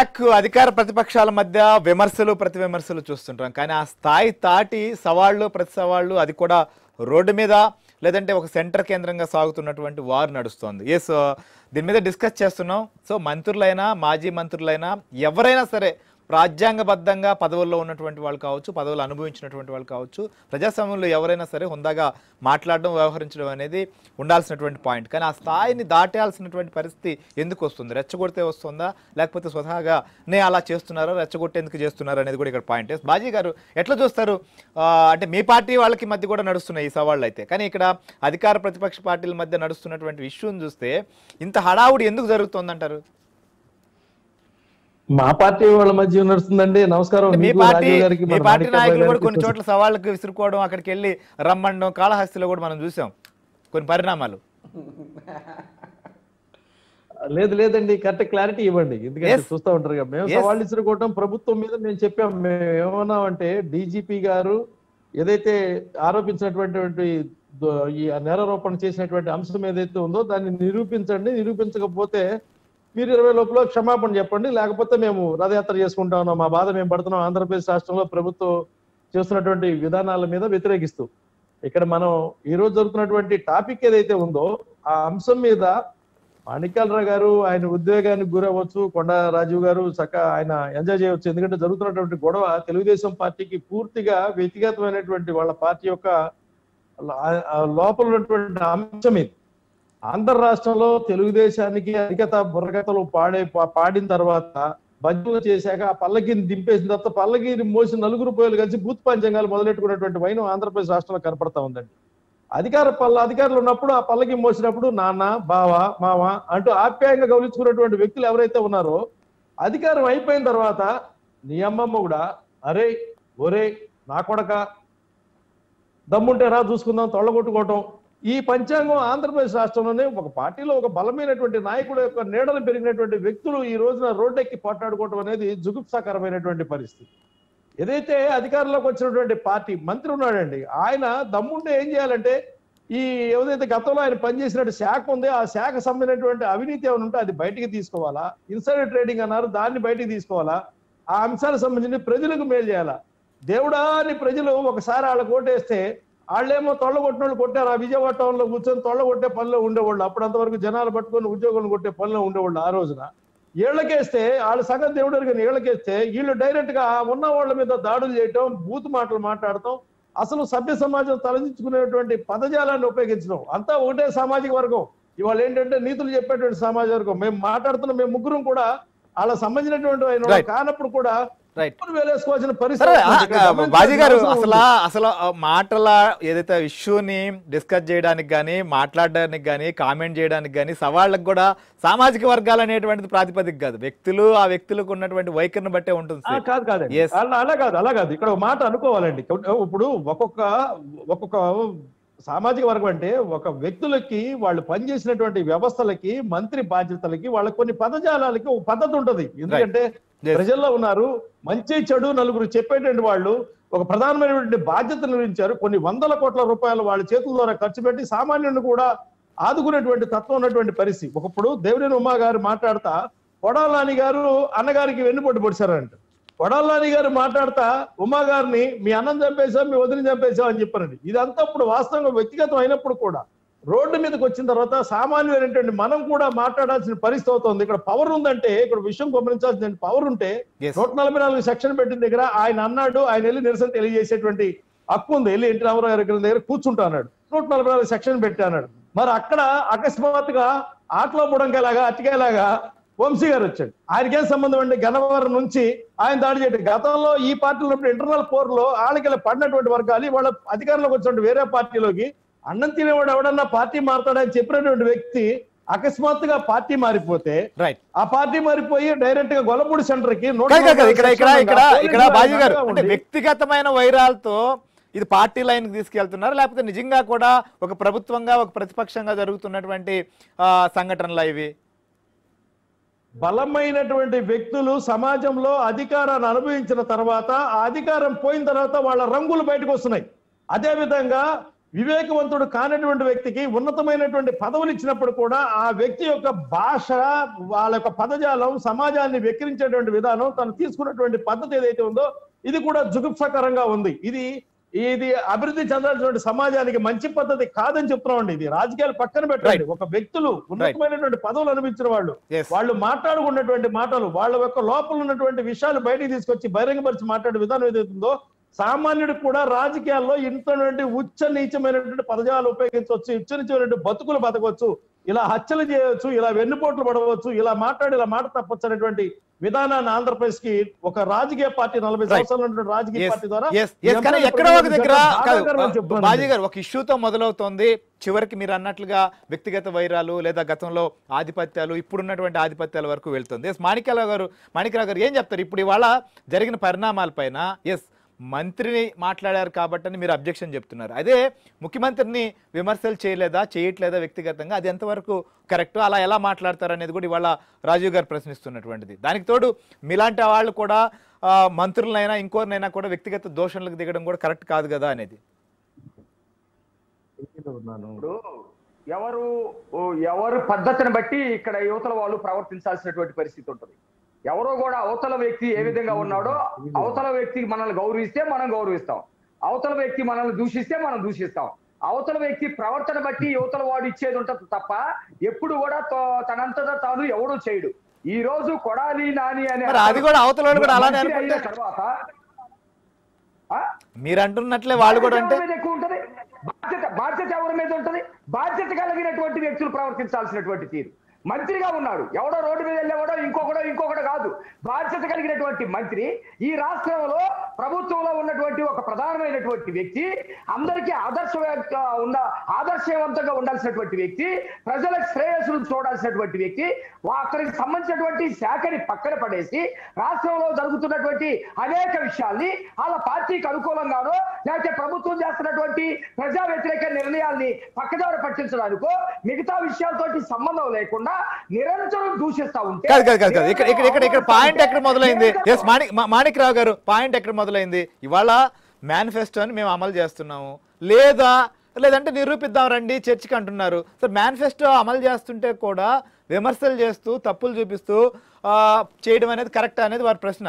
Attack అధికార ప్రతిపక్షాల మధ్య విమర్శలు ప్రతి విమర్శలు చూస్తుంటాం కానీ ఆ స్థాయి దాటి సవాళ్ళు ప్రతి సవాళ్ళు అది కూడా రోడ్డు మీద లేదంటే ఒక సెంటర్ కేంద్రంగా సాగుతున్నటువంటి వారు నడుస్తోంది ఎస్ దీని మీద డిస్కస్ చేస్తున్నాం సో మంత్రులైనా మాజీ మంత్రులైనా ఎవరైనా సరే రాజ్యాంగబద్ధంగా పదవుల్లో ఉన్నటువంటి వాళ్ళు కావచ్చు పదవులు అనుభవించినటువంటి వాళ్ళు కావచ్చు ప్రజాస్వామ్యంలో ఎవరైనా సరే హుందాగా మాట్లాడడం వ్యవహరించడం అనేది ఉండాల్సినటువంటి పాయింట్ కానీ ఆ స్థాయిని దాటాల్సినటువంటి పరిస్థితి ఎందుకు వస్తుంది రెచ్చగొడితే వస్తుందా లేకపోతే స్వతహాగా నే అలా చేస్తున్నారో రెచ్చగొట్టేందుకు చేస్తున్నారు అనేది కూడా ఇక్కడ పాయింట్ బాజీ గారు ఎట్లా చూస్తారు ఆ, అంటే మీ పార్టీ వాళ్ళకి మధ్య కూడా నడుస్తున్నాయి ఈ సవాళ్ళు అయితే కానీ ఇక్కడ అధికార ప్రతిపక్ష పార్టీల మధ్య నడుస్తున్నటువంటి ఇష్యూని చూస్తే ఇంత హడావుడి ఎందుకు జరుగుతోందంటారు మా పార్టీ వాళ్ళ మధ్య నడుస్తుందండి నమస్కారం మీ మీకు, పార్టీ రాజీవ్ గారికి, మీ మన పార్టీ మాణిక్య నాయకులు కూడా గారికి కొన్ని చోట్ల సవాళ్ళకి విసురుకోవడం అక్కడికి వెళ్ళి రమ్మండం కాళహస్తిలో కూడా మనం చూసాం కొన్ని పరిణామాలు లేదు లేదండి కరెక్ట్ క్లారిటీ ఇవ్వండి ఎందుకంటే Yes. చూస్తూ ఉంటారు కదా మేము Yes. సవాళ్ళు ఇసురుకోవటం ప్రభుత్వం మీద మేము చెప్పాం మేము ఏమన్నామంటే డీజీపీ గారు ఏదైతే ఆరోపించినటువంటి ద- ఈ నేరారోపణ చేసినటువంటి అంశం ఏదైతే ఉందో దాన్ని నిరూపించండి నిరూపించకపోతే మీరు ఇరవై లోపల క్షమాపణ చెప్పండి లేకపోతే మేము రథయాత్ర చేసుకుంటా ఉన్నాం మా బాధ మేము పడుతున్నాం ఆంధ్రప్రదేశ్ రాష్ట్రంలో ప్రభుత్వం చేస్తున్నటువంటి విధానాల మీద వ్యతిరేకిస్తూ ఇక్కడ మనం ఈ రోజు జరుగుతున్నటువంటి టాపిక్ ఏదైతే ఉందో ఆ అంశం మీద మాణిక్యాలరావు గారు ఆయన ఉద్వేగానికి గురవ్వచ్చు కొండ రాజీవ్ గారు చక్క ఆయన ఎంజాయ్ చేయవచ్చు ఎందుకంటే జరుగుతున్నటువంటి గొడవ తెలుగుదేశం పార్టీకి పూర్తిగా వ్యక్తిగతమైనటువంటి వాళ్ళ పార్టీ యొక్క ఆ- ఆ లోపల ఉన్నటువంటి అంశం ఇది ఆంధ్ర రాష్ట్రంలో తెలుగుదేశానికి అధికత బుర్రకథలు పాడే పా- పాడిన తర్వాత భజనలు చేశాక ఆ పల్లకిని దింపేసిన తర్వాత పల్లకిని మోసి నలుగురు పోయలు కలిసి బూత్ పంచంగాలు మొదలెట్టుకున్నటువంటి వైనం ఆంధ్రప్రదేశ్ రాష్ట్రంలో కనపడతా ఉందండి అధికార పల్ల అధికారులు ఉన్నప్పుడు ఆ పల్లకి మోసినప్పుడు నాన్న బావ మావ అంటూ ఆప్యాయంగా గౌరవించుకున్నటువంటి వ్యక్తులు ఎవరైతే ఉన్నారో అధికారం అయిపోయిన తర్వాత నీ అమ్మమ్మ కూడా అరే ఒరే నా కొడక దమ్ముంటే రా చూసుకుందాం తొళ్ళగొట్టుకోవటం ఈ పంచాంగం ఆంధ్రప్రదేశ్ రాష్ట్రంలోనే ఒక పార్టీలో ఒక బలమైనటువంటి నాయకుడు యొక్క నీడలు పెరిగినటువంటి వ్యక్తులు ఈ రోజున రోడ్డెక్కి పోట్లాడుకోవటం అనేది జుగుప్సాకరమైనటువంటి పరిస్థితి ఏదైతే అధికారంలోకి వచ్చినటువంటి పార్టీ మంత్రి ఉన్నాడండి ఆయన దమ్ముంటే ఏం చేయాలంటే ఈ ఏదైతే గతంలో ఆయన పనిచేసినట్టు శాఖ ఉంది ఆ శాఖ సంబంధించినటువంటి అవినీతి ఏమైనా ఉంటే అది బయటికి తీసుకోవాలా ఇన్సైడర్ ట్రేడింగ్ అన్నారు దాన్ని బయటికి తీసుకోవాలా ఆ అంశాలకు సంబంధించి ప్రజలకు మేలు చేయాలా దేవుడా అని ప్రజలు ఒకసారి వాళ్ళకి ఓటేస్తే వాళ్ళేమో తొళ్ళ కొట్టిన వాళ్ళు కొట్టారు ఆ విజయవాడ టౌన్ లో కూర్చొని తొళ్ళ కొట్టే పనిలో ఉండేవాళ్ళు అప్పుడు అంతవరకు జనాలు పట్టుకొని ఉద్యోగులు కొట్టే పనిలో ఉండేవాళ్ళు ఆ రోజున ఏళ్లకేస్తే వాళ్ళ సంగతి దేవుడు కానీ ఏళ్లకేస్తే వీళ్ళు డైరెక్ట్ గా ఉన్న వాళ్ళ మీద దాడులు చేయటం బూత్ మాటలు మాట్లాడటం అసలు సభ్య సమాజం తలదించుకునేటువంటి పదజాలాన్ని ఉపయోగించడం అంతా ఒకటే సామాజిక వర్గం ఇవాళ ఏంటంటే నీతులు చెప్పేటువంటి సామాజిక వర్గం మేము మాట్లాడుతున్న మేము ముగ్గురం కూడా వాళ్ళ సంబంధించినటువంటి ఆయన Right. కానప్పుడు కూడా రైట్ తప్పులు వేలేసుకోవాల్సిన సరే పరిస్థితి ఆ, ఉంది. ఇక్కడ ఆ, గమనించాల్సిన బాజీ గారు అవసరం అసలు ఉంది. అసలు ఆ మాటల ఏదైతే ఇష్యూని డిస్కస్ చేయడానికి కానీ మాట్లాడడానికి కానీ కామెంట్ చేయడానికి కానీ సవాళ్ళకు కూడా సామాజిక వర్గాలు అనేటువంటిది ప్రాతిపదిక కాదు వ్యక్తులు ఆ వ్యక్తులకు ఉన్నటువంటి వైఖరిని బట్టే ఉంటుంది ఆ, కాదు కాదండి Yes. అలా అలా కాదు అలా కాదు ఇక్కడ ఒక మాట అనుకోవాలండి ఇప్పుడు ఒక్కొక్క ఒక్కొక్క సామాజిక వర్గం అంటే ఒక వ్యక్తులకి వాళ్ళు పనిచేసినటువంటి వ్యవస్థలకి మంత్రి బాధ్యతలకి వాళ్ళకి కొన్ని పదజాలాలకి ఒక పద్ధతి ఉంటది ఎందుకంటే Yes. ప్రజల్లో ఉన్నారు మంచి చెడు నలుగురు చెప్పేటువంటి వాళ్ళు ఒక ప్రధానమైనటువంటి బాధ్యత నిర్వహించారు కొన్ని వందల కోట్ల రూపాయలు వాళ్ళ చేతుల ద్వారా ఖర్చు పెట్టి సామాన్యుని కూడా ఆదుకునేటువంటి తత్వం ఉన్నటువంటి పరిస్థితి ఒకప్పుడు దేవినేని ఉమా గారు మాట్లాడతా కొడాలాని గారు అన్నగారికి వెన్నుపోటు పొడిచారంట కొడాలాని గారు మాట్లాడతా ఉమా గారిని మీ అన్నం చంపేశాం మీ వదిలి చంపేశాం అని చెప్పారండి ఇదంతా ఇప్పుడు వాస్తవంగా వ్యక్తిగతం అయినప్పుడు కూడా రోడ్డు మీదకి వచ్చిన తర్వాత సామాన్యులైనటువంటి మనం కూడా మాట్లాడాల్సిన పరిస్థితి అవుతుంది ఇక్కడ పవర్ ఉందంటే ఇక్కడ విషయం గమనించాల్సిన పవర్ ఉంటే Yes. నూట నలభై నాలుగు సెక్షన్ పెట్టిన దగ్గర ఆయన అన్నాడు ఆయన వెళ్ళి నిరసన తెలియజేసేటువంటి హక్కు ఉంది వెళ్ళి ఎన్టీ రామారావు గారి దగ్గర కూర్చుంటా అన్నాడు నూట నలభై నాలుగు సెక్షన్ పెట్టి అన్నాడు మరి అక్కడ అకస్మాత్తుగా ఆటలో బుడంకేలాగా అతికేలాగా వంశీ గారు వచ్చాడు ఆయనకేం సంబంధం అండి గన్నవరం నుంచి ఆయన దాడి చేయడం గతంలో ఈ పార్టీలో ఉన్నప్పుడు ఇంటర్నల్ పోర్లో వాళ్ళకి పడినటువంటి వర్గాలు వాళ్ళ అధికారంలోకి వచ్చినటువంటి వేరే పార్టీలోకి అన్నం తినేవాడు ఎవడన్నా పార్టీ మారుతాడని చెప్పినటువంటి వ్యక్తి అకస్మాత్తుగా పార్టీ మారిపోతే రైట్ ఆ పార్టీ మారిపోయి డైరెక్ట్ గా గొల్లపూడి సెంటర్ కి నూట కాదు, కాదు, నలభై ఇక్కడ ఇక్కడ సెక్షన్లు ఇక్కడ పోలీసులు ఇక్కడ బాజీ గారు అండగా అంటే ఉండి వ్యక్తిగతమైన వైరాలతో ఇది పార్టీ లైన్ కి తీసుకెళ్తున్నారు లేకపోతే నిజంగా కూడా ఒక ప్రభుత్వంగా ఒక ప్రతిపక్షంగా జరుగుతున్నటువంటి ఆ, సంఘటనలు ఇవి బలమైనటువంటి వ్యక్తులు సమాజంలో అధికారాన్ని అనుభవించిన తర్వాత ఆ అధికారం పోయిన తర్వాత వాళ్ళ రంగులు బయటకు వస్తున్నాయి అదే విధంగా వివేకవంతుడు కానటువంటి వ్యక్తికి ఉన్నతమైనటువంటి పదవులు ఇచ్చినప్పుడు కూడా ఆ వ్యక్తి యొక్క భాష వాళ్ళ యొక్క పదజాలం సమాజాన్ని వెక్కిరించేటువంటి విధానం తను తీసుకున్నటువంటి పద్ధతి ఏదైతే ఉందో ఇది కూడా జుగుప్సకరంగా ఉంది ఇది ఇది అభివృద్ధి చెందాల్సినటువంటి సమాజానికి మంచి పద్ధతి కాదని చెప్తున్నామండి ఇది రాజకీయాలు పక్కన పెట్టండి ఒక వ్యక్తులు ఉన్నతమైనటువంటి పదవులు అనిపించిన వాళ్ళు Yes. వాళ్ళు మాట్లాడుకున్నటువంటి మాటలు వాళ్ళ యొక్క లోపల ఉన్నటువంటి విషయాలు బయటికి తీసుకొచ్చి బహిరంగపరిచి మాట్లాడే విధానం ఏదైతుందో సామాన్యుడు కూడా రాజకీయాల్లో ఇంతటువంటి ఉచ్చ నీచమైనటువంటి పదజాలు ఉపయోగించవచ్చు ఉచ్చ నీచమైనటువంటి బతుకులు బతకవచ్చు ఇలా హత్యలు చేయవచ్చు ఇలా వెన్నుపోట్లు పడవచ్చు ఇలా మాట్లాడి ఇలా మాట తప్పొచ్చు అనేటువంటి విధానాన్ని ఆంధ్రప్రదేశ్ కి ఒక రాజకీయ పార్టీ నలభై Right. సంవత్సరాలు ఉన్నటువంటి రాజకీయ Yes, పార్టీ ద్వారా yes, ఈ yes, కానీ అంశాన్ని ఎక్కడో ఒక దగ్గర ప్రజలకు కాదు, బాధాకరమని చెప్తున్నాను. బాజీ గారు ఒక ఇష్యూతో మొదలవుతోంది చివరికి మీరు అన్నట్లుగా వ్యక్తిగత వైరాలు లేదా గతంలో ఆధిపత్యాలు ఇప్పుడున్నటువంటి ఆధిపత్యాల వరకు వెళ్తుంది ఎస్ మాణిక్యరావు గారు మాణిక్యరావు గారు ఏం చెప్తారు ఇప్పుడు ఇవాళ జరిగిన పరిణామాలపైన ఎస్ మంత్రిని మాట్లాడారు కాబట్టి అని మీరు అబ్జెక్షన్ చెప్తున్నారు అదే ముఖ్యమంత్రిని విమర్శలు చేయలేదా చేయట్లేదా వ్యక్తిగతంగా అది ఎంతవరకు కరెక్ట్ అలా ఎలా మాట్లాడతారు అనేది కూడా ఇవాళ రాజీవ్ గారు ప్రశ్నిస్తున్నటువంటిది దానికి తోడు మీలాంటి వాళ్ళు కూడా ఆ, మంత్రులనైనా ఇంకోరినైనా కూడా వ్యక్తిగత దోషణలకు దిగడం కూడా కరెక్ట్ కాదు కదా అనేది ఇప్పుడు ఎవరు ఓ, ఎవరు పద్ధతిని బట్టి ఇక్కడ యువతల వాళ్ళు ప్రవర్తించాల్సినటువంటి పరిస్థితి ఉంటుంది ఎవరో కూడా అవతల వ్యక్తి ఏ విధంగా ఉన్నాడో అవతల వ్యక్తి మనల్ని గౌరవిస్తే మనం గౌరవిస్తాం అవతల వ్యక్తి మనల్ని దూషిస్తే మనం దూషిస్తాం అవతల వ్యక్తి ప్రవర్తన బట్టి యువతల వాడు ఇచ్చేది ఉంటుంది తప్ప ఎప్పుడు కూడా తో- తనంతటా తాను ఎవడూ చేయడు ఈ రోజు కొడాలి నాని అనే మరి అది కూడా అవతల వాళ్ళు కూడా అలానే మంత్రి అయిన అనుకుంటే తర్వాత ఆ? మీరు అంటున్నట్లే వాళ్ళు కూడా అంటే బాధ్యత ఎవరి మీద ఎక్కువ ఉంటది బాధ్యత బాధ్యత ఎవరి మీద ఉంటది బాధ్యత కలిగినటువంటి వ్యక్తులు ప్రవర్తించాల్సినటువంటి తీరు మంత్రిగా ఉన్నాడు ఎవడో రోడ్డు మీద వెళ్ళేవాడో ఇంకొకడో ఇంకొకడో కాదు బాధ్యత కలిగినటువంటి మంత్రి ఈ రాష్ట్రంలో ప్రభుత్వంలో ఉన్నటువంటి ఒక ప్రధానమైనటువంటి వ్యక్తి అందరికీ ఆదర్శ ఉండ ఆదర్శవంతంగా ఉండాల్సినటువంటి వ్యక్తి ప్రజల శ్రేయస్సును చూడాల్సినటువంటి వ్యక్తి వా- అక్కడికి సంబంధించినటువంటి శాఖని పక్కన పడేసి రాష్ట్రంలో జరుగుతున్నటువంటి అనేక విషయాల్ని వాళ్ళ పార్టీకి అనుకూలంగానో లేకపోతే ప్రభుత్వం చేస్తున్నటువంటి ప్రజా వ్యతిరేక నిర్ణయాల్ని పక్కదారి పట్టించడానికో మిగతా విషయాలతోటి సంబంధం లేకుండా నిరంతరం దూషిస్తా ఉంటే కాదు కాదు కాదు కాదు ఇక్కడ ఇక్కడ ఇక్కడ ఇక్కడ పాయింట్ ఎక్కడ మొదలైంది ఎస్ మాణిక్ మా- మాణిక్రావు గారు పాయింట్ ఎక్కడ మొదలైంది ఇవాళ మేనిఫెస్టోని మేము అమలు చేస్తున్నాము లేదా లేదంటే నిరూపిద్దాం రండి చర్చికి అంటున్నారు సో మేనిఫెస్టో అమలు చేస్తుంటే కూడా విమర్శలు చేస్తూ తప్పులు చూపిస్తూ ఆ, చేయడం అనేది కరెక్ట్ అనేది వారి ప్రశ్న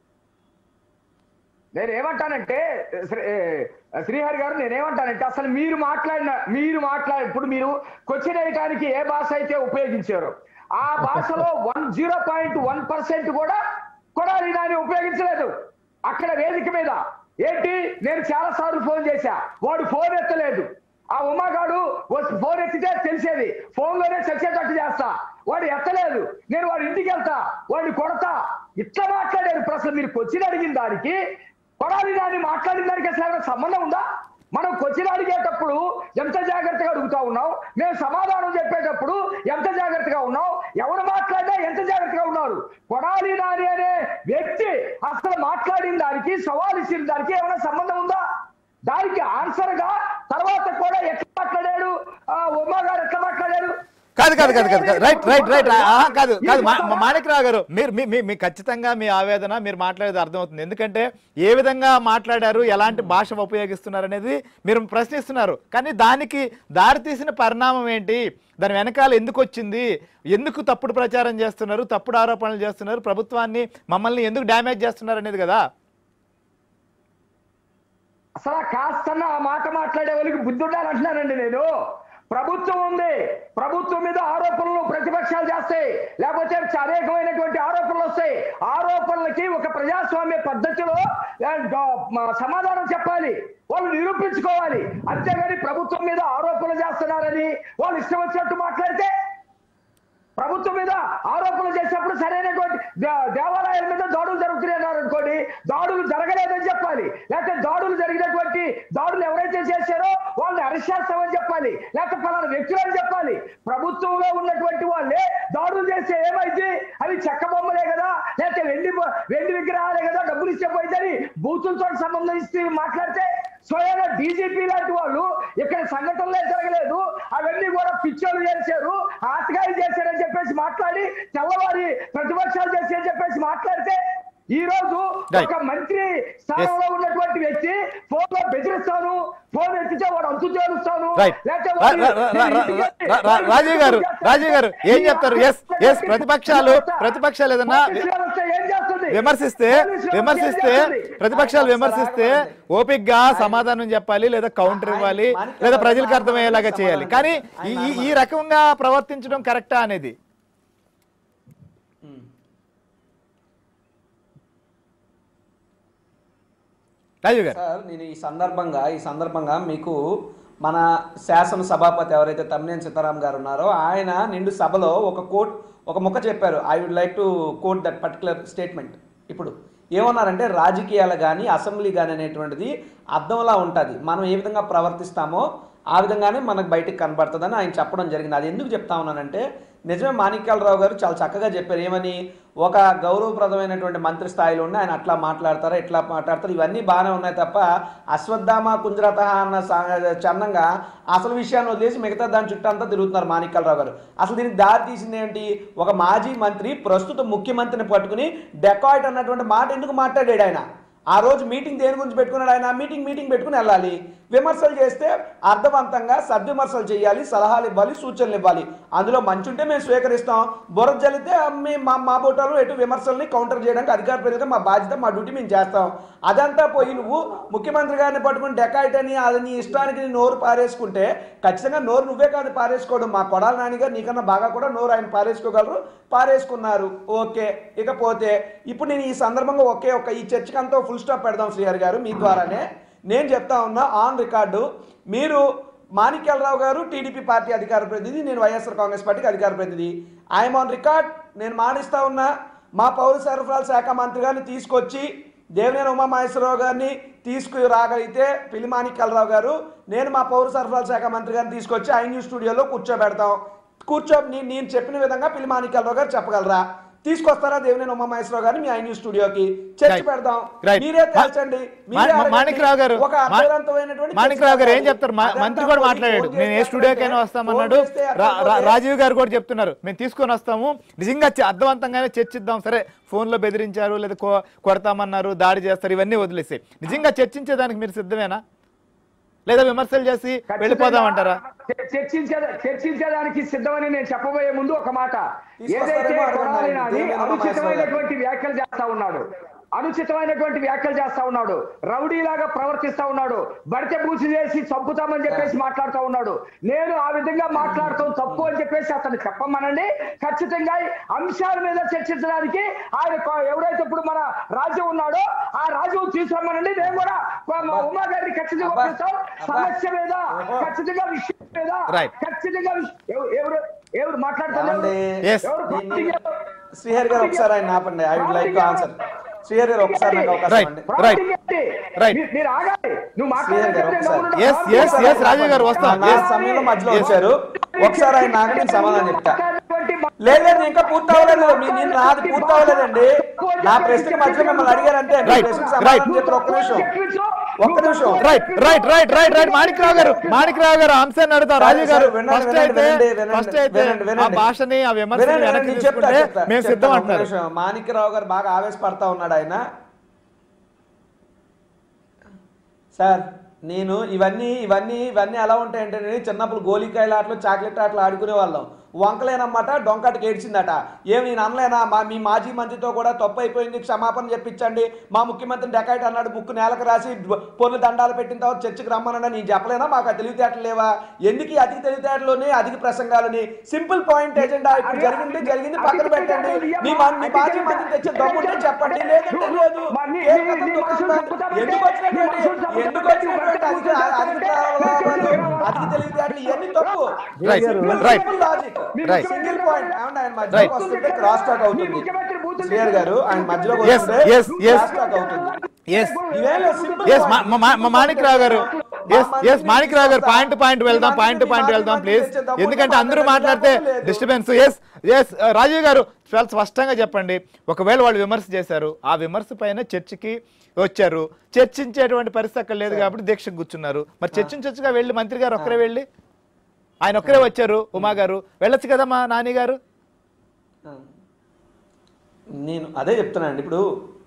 నేను ఏమంటానంటే శ్రీ- ఏ, శ్రీహరి గారు నేనేమంటానంటే అసలు మీరు మాట్లాడిన మీరు మాట్లాడి ఇప్పుడు మీరు క్వశ్చన్ వేయడానికి ఏ భాష అయితే ఉపయోగించారో ఆ భాషలో one zero point one percent కూడా కొడాలి దాన్ని ఉపయోగించలేదు అక్కడ వేదిక మీద ఏంటి నేను చాలా సార్లు ఫోన్ చేశా వాడు ఫోన్ ఎత్తలేదు ఆ ఉమాగాడు వస్- ఫోన్ ఎత్తితే తెలిసేది ఫోన్ లోనే చచ్చేటట్టు చేస్తా వాడు ఎత్తలేదు నేను వాడి ఇంటికి వెళ్తా వాడిని కొడతా ఇట్లా మాట్లాడారు ఇప్పుడు అసలు మీరు క్వశ్చన్ అడిగిన దానికి కొడాలి దాన్ని మాట్లాడిన దానికి అసలు ఏమైనా సంబంధం ఉందా మనం క్వశ్చన్ అడిగేటప్పుడు ఎంత జాగ్రత్తగా అడుగుతా ఉన్నాం మేము సమాధానం చెప్పేటప్పుడు ఎంత జాగ్రత్తగా ఉన్నాం ఎవరు మాట్లాడినా ఎంత జాగ్రత్తగా ఉన్నారు కొడాలి నాని అనే వ్యక్తి అసలు మాట్లాడిన దానికి సవాల్ ఇచ్చిన దానికి ఏమైనా సంబంధం ఉందా దానికి ఆన్సర్ గా తర్వాత కూడా ఎట్లా మాట్లాడాడు ఆ, ఉమా గారు ఎట్లా మాట్లాడారు కాదు కాదు కాదు కాదు రైట్ రైట్ రైట్ కాదు కాదు మా- మా- మాణిక్రావు గారు మీరు మీ- మీ మీ ఖచ్చితంగా మీ ఆవేదన మీరు మాట్లాడేది అర్థమవుతుంది ఎందుకంటే ఏ విధంగా మాట్లాడారు ఎలాంటి భాష ఉపయోగిస్తున్నారు అనేది మీరు ప్రశ్నిస్తున్నారు కానీ దానికి దారి తీసిన పరిణామం ఏంటి దాని వెనకాల ఎందుకు వచ్చింది ఎందుకు తప్పుడు ప్రచారం చేస్తున్నారు తప్పుడు ఆరోపణలు చేస్తున్నారు ప్రభుత్వాన్ని మమ్మల్ని ఎందుకు డ్యామేజ్ చేస్తున్నారు అనేది కదా అసలు ఆ కాస్తన్న ఆ మాట మాట్లాడే వాళ్ళకి బుద్ధి ఉండాలంటున్నానండి నేను ప్రభుత్వం ఉంది ప్రభుత్వం మీద ఆరోపణలు ప్రతిపక్షాలు చేస్తాయి లేకపోతే అనేకమైనటువంటి ఆరోపణలు వస్తాయి ఆరోపణలకి ఒక ప్రజాస్వామ్య పద్ధతిలో ఆ, గా- మ- సమాధానం చెప్పాలి వాళ్ళు నిరూపించుకోవాలి అంతేగాని ప్రభుత్వం మీద ఆరోపణలు చేస్తున్నారని వాళ్ళు ఇష్టం వచ్చినట్టు మాట్లాడితే ప్రభుత్వం మీద ఆరోపణలు చేసినప్పుడు సరైనటువంటి దే- దేవాలయాల మీద దాడులు జరుగుతున్నాయి అన్నారు అనుకోండి దాడులు జరగలేదని చెప్పాలి లేకపోతే దాడులు జరిగినటువంటి దాడులు ఎవరైతే చేశారో వాళ్ళని అరెస్ట్ చేస్తామని చెప్పాలి లేకపోతే పలానా వ్యక్తులని చెప్పాలి ప్రభుత్వంలో ఉన్నటువంటి వాళ్ళే దాడులు చేస్తే ఏమైంది అవి చెక్క బొమ్మలే కదా లేకపోతే వెండి బొ- వెండి విగ్రహాలే కదా డబ్బులు ఇస్తే పోయిందని బూతులతో సంబంధించి మాట్లాడితే స్వయంగా డీజీపీ లాంటి వాళ్ళు ఇక్కడ సంఘటనలే జరగలేదు అవన్నీ కూడా పిచ్చోలు చేశారు ఆటగాయలు చేశారని చెప్పేసి మాట్లాడి తెల్లవారి ప్రతిపక్షాలు చేసి అని చెప్పేసి మాట్లాడితే ఈ రోజు Right. ఒక మంత్రి స్థానంలో ఉన్నటువంటి వ్యక్తి ఫోన్ లో బెదిరిస్తాను ఫోన్ ఎత్తితే వాడు అంతు చేరుస్తాను రైట్ లేకపోతే రా- వాడిని- రా- రా- రా- రా- రా- రాజీవ్ గారు రాజీవ్ గారు ఏం చెప్తారు ఎస్ ఎస్ ప్రతిపక్షాలు ప్రతిపక్షాలు ఏదన్నా పోలీసు వ్యవస్థ ఏం చేస్తుంది? విమర్శిస్తే పోలీసు వ్యవస్థ విమర్శిస్తే ఏం చేస్తుంది? ప్రతిపక్షాలు విమర్శిస్తే ఓపిక్ గా సమాధానం చెప్పాలి లేదా కౌంటర్ ఇవ్వాలి లేదా ప్రజలకు అర్థమయ్యేలాగా చేయాలి కానీ ఈ ఈ- ఈ రకంగా ప్రవర్తించడం కరెక్టా అనేది రాజీవ్ గారు సార్ నేను ఈ సందర్భంగా ఈ సందర్భంగా మీకు మన శాసన సభాపతి ఎవరైతే తమ్మినేని సీతారాం గారు ఉన్నారో ఆయన నిండు సభలో ఒక కోట్ ఒక ముక్క చెప్పారు I would like to quote that particular statement ఇప్పుడు ఏమన్నారంటే రాజకీయాలు కానీ అసెంబ్లీ కానీ అనేటువంటిది అర్థంలా ఉంటుంది మనం ఏ విధంగా ప్రవర్తిస్తామో ఆ విధంగానే మనకు బయటికి కనబడుతుందని ఆయన చెప్పడం జరిగింది అది ఎందుకు చెప్తా ఉన్నానంటే నిజమే మాణిక్యాలరావు గారు చాలా చక్కగా చెప్పారు ఏమని ఒక గౌరవప్రదమైనటువంటి మంత్రి స్థాయిలో ఉండి ఆయన అట్లా మాట్లాడతారు ఇట్లా మాట్లాడతారు ఇవన్నీ బాగానే ఉన్నాయి తప్ప అశ్వత్థామ కుంజరత అన్న సా- చందంగా అసలు విషయాన్ని వదిలేసి మిగతా దాని చుట్టూ అంతా తిరుగుతున్నారు మాణిక్యాలరావు గారు అసలు దీనికి దారి తీసింది ఏంటి ఒక మాజీ మంత్రి ప్రస్తుత ముఖ్యమంత్రిని పట్టుకుని డెకాయిట్ అన్నటువంటి మాట ఎందుకు మాట్లాడాడు ఆయన ఆ రోజు మీటింగ్ దేని గురించి పెట్టుకున్నాడు ఆయన మీటింగ్ మీటింగ్ పెట్టుకుని వెళ్ళాలి విమర్శలు చేస్తే అర్థవంతంగా సద్విమర్శలు చేయాలి సలహాలు ఇవ్వాలి సూచనలు ఇవ్వాలి అందులో మంచి ఉంటే మేము స్వీకరిస్తాం బురద జల్లితే మేము మా మా బోటాలు ఎటు విమర్శల్ని కౌంటర్ చేయడానికి అధికార ప్రజలుగా మా బాధ్యత మా డ్యూటీ మేము చేస్తాం అదంతా పోయి నువ్వు ముఖ్యమంత్రి గారిని పట్టుకుని డెకాయిట్ అని అది నీ ఇష్టానికి నీ నోరు పారేసుకుంటే ఖచ్చితంగా నోరు నువ్వే కాదు పారేసుకోవడం మా కొడాల నాన్నగారు నీకన్నా బాగా కూడా నోరు ఆయన పారేసుకోగలరు పారేసుకున్నారు ఓకే ఇకపోతే ఇప్పుడు నేను ఈ సందర్భంగా ఒకే ఒక్క ఈ చర్చకి అంతా ఫుల్ స్టాప్ పెడదాం శ్రీహరి గారు మీ ద్వారానే నేను చెప్తా ఉన్నా ఆన్ రికార్డు మీరు మాణిక్యాలరావు గారు టీడీపీ పార్టీ అధికార ప్రతినిధి నేను వైఎస్ఆర్ కాంగ్రెస్ పార్టీకి అధికార ప్రతినిధి ఐఎమ్ ఆన్ రికార్డ్ నేను మానిస్తా ఉన్నా మా పౌర సరఫరాల శాఖ మంత్రి గారిని తీసుకొచ్చి దేవినేని ఉమామహేశ్వరరావు గారిని తీసుకురాగలిగితే పిల్లి మాణిక్యాలరావు గారు నేను మా పౌర సరఫరాల శాఖ మంత్రి గారిని తీసుకొచ్చి ఐ న్యూస్ స్టూడియోలో కూర్చోబెడతాం కూర్చో నీ- నేను చెప్పిన విధంగా పిల్లి మాణిక్యాలరావు గారు చెప్పగలరా తీసుకొస్తారా దేవినేని ఉమామహేశ్వరరావు గారిని మీ ఐ న్యూస్ స్టూడియోకి చర్చ Right. పెడదాం Right. మీరే తేల్చండి మీరే మా- మా- అడగండి. మాణిక్రావు గారు ఒక మా- అర్థవంతమైనటువంటి మాణిక్రావు గారు ఏం చర్చ చెప్తారు మా- అదంతా మంత్రి కూడా పోయి మాట్లాడాడు ఫోన్ మేము ఏ చేస్తే స్టూడియోకైనా ఫోన్ వస్తామన్నాడు చేస్తే రా- అట్లా రా- పోతే- రాజీవ్ గారు కూడా చెప్తున్నారు మేము తీసుకొని వస్తాము నిజంగా చ- అర్థవంతంగానే చర్చిద్దాం సరే ఫోన్లో బెదిరించారు లేదా కొ- కొడతామన్నారు దాడి చేస్తారు ఇవన్నీ వదిలేసి నిజంగా చర్చించేదానికి మీరు సిద్ధమేనా లేదా విమర్శలు చేసి వెళ్ళిపోదామంటారా చ- చర్చించే చర్చించడానికి సిద్ధమని నేను చెప్పబోయే ముందు ఒక మాట తీసుకొస్తారేమో ఏదైతే అడగండి కొడాలి ఆయన్ని. నాని దేవేంద్ర అనుచితమైనటువంటి వ్యాఖ్యలు చేస్తా ఉన్నాడు అనుచితమైనటువంటి వ్యాఖ్యలు చేస్తా ఉన్నాడు రౌడీలాగా ప్రవర్తిస్తా ఉన్నాడు బడితే పూచి చేసి చంపుతామని చెప్పేసి మాట్లాడుతూ ఉన్నాడు నేను ఆ విధంగా మాట్లాడతాం తప్పు అని చెప్పేసి అతను చెప్పమనండి ఖచ్చితంగా ఈ అంశాల మీద చర్చించడానికి ఆయన కొ- ఎవరైతే ఇప్పుడు మన రాజ్యం ఉన్నాడో ఆ రాజ్యం తీసుకురమ్మనండి నేను కూడా మా ఉమా గారిని ఖచ్చితంగా అబ్బా. ఒప్పిస్తాం అబ్బా. సమస్య మీద ఓహో. ఖచ్చితంగా విషయం మీద Right. ఖచ్చితంగా విష- ఎవ- ఎవరు ఎవరు మాట్లాడుతున్నారు ఏమండి? Yes. ఎవరు దీన్ని- ప్రాంతీయ- శ్రీహరి గారు ఒకసారి ఆయన ఆపండి I would like to answer Srihari గారు ఒకసారి నాకు అవకాశం Right. ఇవ్వండి ప్రాంతీయ ఏంటి? Right. మీరు- మీరు ఆగాలి నువ్వు శ్రీహరి గారు మాట్లాడే ఒకసారి. Yes, yes, yes, రాజీవ్ గారు వస్తాం. నా Yes. సమయంలో మధ్యలో వచ్చారు ఒకసారి ఆయన నాకు నేను సమాధానం చెప్తా మాట్లాడేటువంటి లేదు లేదు ఇంకా పూర్తి అవ్వలేదు మీ నేను నాది పూర్తి అవ్వలేదండి నా ప్రశ్నకి మధ్యలో మిమ్మల్ని అడిగారంటే మీ Right. ప్రశ్నకి Right. సమాధానం చెప్పారు ఒక్క నిమిషం ఒక్క నిమిషం right right right right right Manikrao గారు మాణిక్రావు గారు అంశాన్ని అడుగుతారు సరే, రాజీవ్ గారు సరే, వినండి, ఫస్ట్ వినండి, అయితే వినండి, వినండి, ఫస్ట్ అయితే వినండి, ఆ వినండి. భాషని ఆ విమర్శని వినండి, వెనక్కి వినండి, చెప్తా, తీసుకుంటే చెప్తా, మేము చెప్తా, సిద్ధం ఒక్క అంటున్నారు నిమిషం. మాణిక్యరావు గారు బాగా ఆవేశపడతా ఉన్నాడు ఆయన సార్ నేను ఇవన్నీ ఇవన్నీ ఇవన్నీ ఎలా ఉంటాయంటే నేను చిన్నప్పుడు గోలికాయల ఆటలు చాక్లెట్ ఆటలు ఆడుకునే వాళ్ళం వంకలేనమాట డొంకటికి ఏడ్చిందట ఏమి నేను అనలేనా మా మీ మాజీ మంత్రితో కూడా తప్పు అయిపోయింది క్షమాపణ చెప్పించండి మా ముఖ్యమంత్రి డెకాయిట్ అన్నాడు బుక్ నేలకు రాసి పొన్ను దండాలు పెట్టిన తర్వాత చర్చకి రమ్మన్నా నేను చెప్పలేనా మాకు ఆ తెలివితేటలు లేవా ఎందుకు ఈ అధిక తెలివితేటలోని అధిక ప్రసంగాలని సింపుల్ పాయింట్ ఎజెండా ఇప్పుడు జరిగింది జరిగింది పక్కన పెట్టండి మీ మా- మీ మాజీ మంత్రి తెచ్చే దమ్ముంటే చెప్పండి లేదంటే లేదు కేవలం దుకాణం. ఎందుకు వచ్చినటువంటి ఎందుకు వచ్చినటువంటి అధిక అధిక అధిక తెలివితేటలు ఇవన్నీ తప్పు Right, right. Logic Right. Single point ఏమన్నా ఆయన మధ్యలోకి Right. వస్తుంటే క్రాస్ టాక్ అవుతుంది శ్రీయర్ గారు ఆయన మధ్యలోకి Yes, వస్తుంటే yes, yes. క్రాస్ టాక్ అవుతుంది ఎస్ ఇవేలో simple ఎస్ point. మా మాణిక్రావు గారు ఎస్ మా ఎస్ మంత్రిని మాణిక్రావు గారు తీసుకొస్తా. పాయింట్ పాయింట్ వెళ్దాం మీ పాయింట్ మంత్రిని పాయింట్ మాజీ వెళ్దాం మంత్రిని ప్లీజ్ తెచ్చే దమ్ము ఎందుకంటే ఉంటే అందరూ మాట్లాడండి, మాట్లాడితే లేదు. డిస్టర్బెన్స్ ఎస్ ఎస్ రాజీవ్ గారు చాలా స్పష్టంగా చెప్పండి ఒకవేళ వాళ్ళు విమర్శ చేశారు ఆ విమర్శ పైన చర్చకి వచ్చారు చర్చించేటువంటి పరిస్థితి అక్కడ లేదు కాబట్టి దీక్షకు కూర్చున్నారు మరి చర్చించొచ్చుగా వెళ్ళి మంత్రి గారు ఒక్కరే వెళ్ళి ఆయన ఒక్కరే వచ్చారు ఉమా గారు వెళ్ళొచ్చు కదా మా నాని గారు నేను అదే చెప్తున్నానండి ఇప్పుడు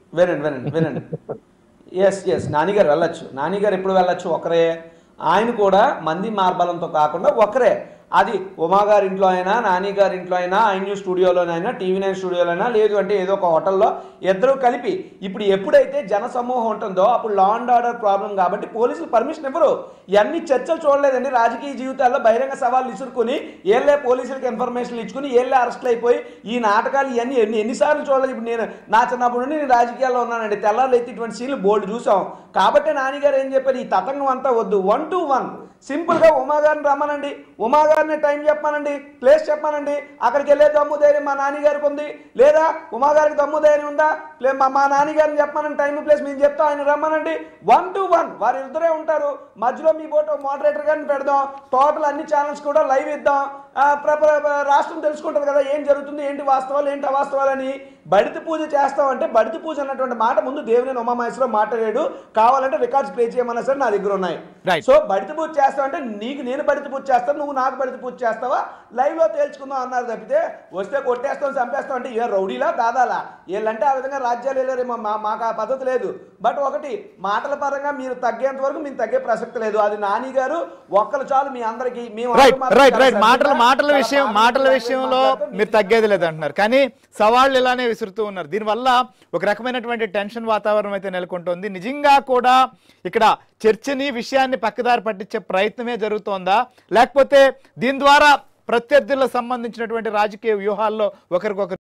వినండి వినండి వినండి ఎస్ ఎస్ నానిగారు వెళ్ళొచ్చు నానిగారు ఎప్పుడు వెళ్ళొచ్చు ఒకరే ఆయన కూడా మంది మార్బలంతో కాకుండా ఒకరే అది ఉమా గారి ఇంట్లో అయినా నాని గారి ఇంట్లో అయినా ఐ న్యూస్ స్టూడియోలోనైనా టీవీ నైన్ స్టూడియోలోనైనా లేదు అంటే ఏదో ఒక హోటల్లో ఇద్దరు కలిపి ఇప్పుడు ఎప్పుడైతే జన సమూహం ఉంటుందో అప్పుడు లా అండ్ ఆర్డర్ ప్రాబ్లం కాబట్టి పోలీసులు పర్మిషన్ ఇవ్వరు ఇవన్నీ చర్చలు చూడలేదండి రాజకీయ జీవితాల్లో బహిరంగ సవాళ్ళు ఇసురుకొని ఏళ్ళే పోలీసులకు ఇన్ఫర్మేషన్ ఇచ్చుకుని ఏళ్ళే అరెస్టులు అయిపోయి ఈ నాటకాలు ఇవన్నీ ఎన్ని ఎన్నిసార్లు చూడలేదు ఇప్పుడు నేను నా చిన్నప్పటి నుండి నేను రాజకీయాల్లో ఉన్నానండి తెల్లారులు ఎత్తి ఇటువంటి సీన్లు బోర్డు చూసాం కాబట్టి నానిగారు ఏం చెప్పారు ఈ తతంగం అంతా వద్దు వన్ టు వన్ సింపుల్గా ఉమా గారిని రమ్మనండి ఉమా గారిని టైం చెప్పానండి ప్లేస్ చెప్పానండి అక్కడికి వెళ్ళే దమ్ము ధైర్యం మా నాన్నగారికి ఉంది లేదా ఉమా గారికి దమ్ము ధైర్యం ఉందా లే మా మా నాన్నగారిని చెప్పమనండి టైం ప్లేస్ మేము చెప్తా ఆయన రమ్మనండి వన్ టు వన్ వారు ఇద్దరే ఉంటారు మధ్యలో మీ బోటు మోడరేటర్ గారిని పెడదాం టోటల్ అన్ని ఛానల్స్ కూడా లైవ్ ఇద్దాం ఆ, ప్ర- ప్ర- ప్ర- రాష్ట్రం తెలుసుకుంటుంది కదా ఏం జరుగుతుంది ఏంటి వాస్తవాలు ఏంటి అవాస్తవాలని బడితి పూజ చేస్తామంటే బడితి పూజ అన్నటువంటి మాట ముందు దేవుని ఉమామహేశ్వరం మాట్లాడాడు కావాలంటే రికార్డ్స్ ప్లే చేయమన్నా సరే నా దగ్గర ఉన్నాయి Right. సో బడితి పూజ చేస్తావంటే నీకు నేను బడితి పూజ చేస్తాను నువ్వు నాకు బడితి పూజ చేస్తావా లైవ్ లో తేల్చుకుందాం అన్నారు తప్పితే వస్తే కొట్టేస్తాం చంపేస్తాం అంటే ఏ రౌడీలా దాదాలా వీళ్ళంటే ఆ విధంగా రాజ్యాలు వెళ్ళారేమో మా మాకు ఆ పద్ధతి లేదు బట్ ఒకటి మాటల పరంగా మీరు తగ్గేంత వరకు మేము తగ్గే ప్రసక్తి లేదు అది నాని గారు ఒక్కరు చాలు మీ అందరికి మేము రైట్ అందరం మాత్రం రైట్ చాలా రైట్ మాటల సభ్యులుగా, మాటల చాలా విషయం పాజిటివ్ మాటల లాంగ్వేజ్ విషయంలో మాట్లాడతాం. మీరు తగ్గేది లేదంటున్నారు కానీ సవాళ్ళు ఇలానే విసురుతూ ఉన్నారు దీనివల్ల ఒక రకమైనటువంటి టెన్షన్ వాతావరణం అయితే నెలకొంటోంది నిజంగా కూడా ఇక్కడ చర్చని విషయాన్ని పక్కదారి పట్టించే ప్రయత్నమే జరుగుతోందా లేకపోతే దీని ద్వారా ప్రత్యర్థులకు సంబంధించినటువంటి రాజకీయ వ్యూహాల్లో ఒకరికొకరు